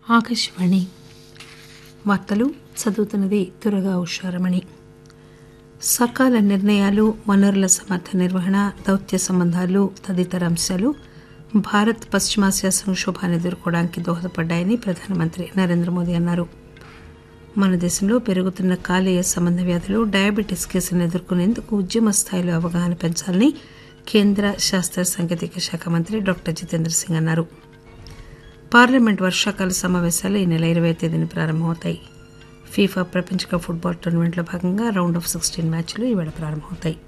ఆకాశవాణి వార్తలు చదువుతున్నది దురగా ఉషారమణి సకాల నిర్ణయాలు వనరుల సమర్థ నిర్వహణ దౌత్య సంబంధాలు తదితర అంశాలు భారత్ పశ్చిమాసియా సంక్షోభాన్ని ఎదుర్కోవడానికి దోహదపడ్డాయని ప్రధానమంత్రి నరేంద్ర మోదీ అన్నారు మన దేశంలో పెరుగుతున్న కాలేయ సంబంధ వ్యాధులు డయాబెటీస్ కేసులను ఎదుర్కొనేందుకు ఉద్యమ స్థాయిలో అవగాహన పెంచాలని కేంద్ర శాస్త్ర సాంకేతిక శాఖ మంత్రి డాక్టర్ జితేంద్ర సింగ్ అన్నారు పార్లమెంట్ వర్షాకాల సమావేశాలు ఈ నెల ఇరవై తేదీన ప్రారంభమవుతాయి ఫీఫా ప్రపంచ కప్ ఫుట్బాల్ టోర్నమెంట్లో భాగంగా రౌండ్ ఆఫ్ సిక్స్టీన్ మ్యాచ్లు ఈవేళ ప్రారంభమవుతాయి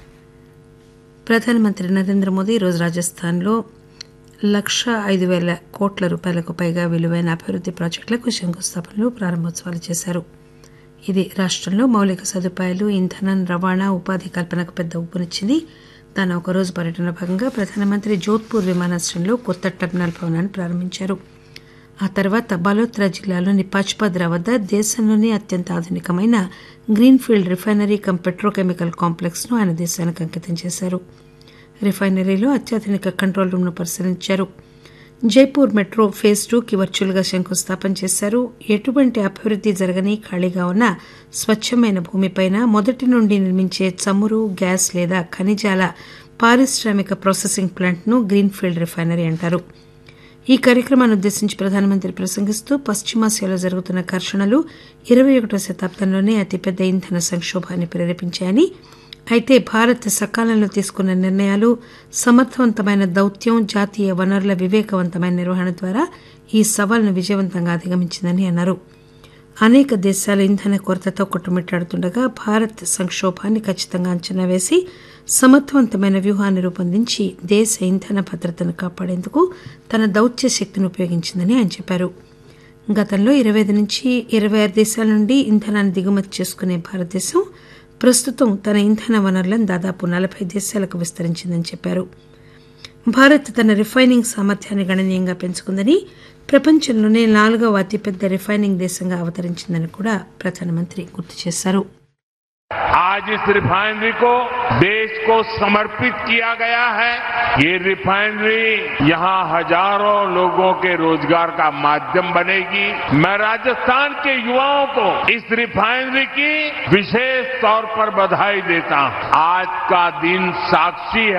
ప్రధానమంత్రి నరేంద్ర మోదీ ఈరోజు రాజస్థాన్లో లక్ష ఐదు పేల కోట్ల రూపాయలకు పైగా విలువైన అభివృద్ది ప్రాజెక్టులకు శంకుస్థాపనలు ప్రారంభోత్సవాలు చేశారు ఇది రాష్టంలో మౌలిక సదుపాయాలు ఇంధనం రవాణా ఉపాధి కల్పనకు పెద్ద ఊపునిచ్చింది తన ఒకరోజు పర్యటన భాగంగా ప్రధానమంత్రి జోధ్పూర్ విమానాశ్రయంలో కొత్త టెర్మినల్ భవనాన్ని ప్రారంభించారు ఆ తర్వాత బలోత్రా జిల్లాలోని పచ్పద్రా వద్ద దేశంలోనే అత్యంత ఆధునికమైన greenfield refinery cum petrochemical complex ను ఆయన దేశానికి అంకితం చేశారు రిఫైనరీలో అత్యాధునిక కంట్రోల్ రూమ్ ను పరిశీలించారు జైపూర్ మెట్రో ఫేజ్ టూ కి వర్చువల్ గా శంకుస్థాపన చేశారు ఎటువంటి అభివృద్ది జరగని ఖాళీగా ఉన్న స్వచ్చమైన భూమిపైన మొదటి నుండి నిర్మించే చమురు గ్యాస్ లేదా ఖనిజాల పారిశ్రామిక ప్రాసెసింగ్ ప్లాంట్ ను గ్రీన్ఫీల్డ్ రిఫైనరీ అంటారు ఈ కార్యక్రమాన్ని ఉద్దేశించి ప్రధానమంత్రి ప్రసంగిస్తూ పశ్చిమాసియాలో జరుగుతున్న ఘర్షణలు ఇరవై ఒకటో శతాబ్దంలోనే అతిపెద్ద ఇంధన సంక్షోభాన్ని ప్రేరేపించాయని అయితే భారత్ సకాలంలో తీసుకున్న నిర్ణయాలు సమర్థవంతమైన దౌత్యం జాతీయ వనరుల వివేకవంతమైన నిర్వహణ ద్వారా ఈ సవాలును విజయవంతంగా అధిగమించిందని అన్నారు అనేక దేశాలు ఇంధన కొరతతో కొట్టుమిట్టాడుతుండగా భారత్ సంక్షోభాన్ని ఖచ్చితంగా అంచనా వేసి సమర్థవంతమైన వ్యూహాన్ని రూపొందించి దేశ ఇంధన భద్రతను కాపాడేందుకు తన దౌత్య శక్తిని ఉపయోగించిందని ఆయన చెప్పారు గతంలో ఇరవై ఐదు నుంచి ఇరవై ఆరు దేశాల నుండి ఇంధనాన్ని దిగుమతి చేసుకునే భారతదేశం ప్రస్తుతం తన ఇంధన వనరులను దాదాపు నలభై దేశాలకు విస్తరించిందని చెప్పారు భారత్ తన రిఫైనింగ్ సామర్థ్యాన్ని గణనీయంగా పెంచుకుందని ప్రపంచంలోనే నాలుగవ అతిపెద్ద రిఫైనింగ్ దేశంగా అవతరించిందని కూడా ప్రధానమంత్రి గుర్తు చేశారు आज इस रिफाइनरी को देश को समर्पित किया गया है ये रिफाइनरी यहाँ हजारों लोगों के रोजगार का माध्यम बनेगी मैं राजस्थान के युवाओं को इस रिफाइनरी की विशेष तौर पर बधाई देता हूं आज का दिन साक्षी है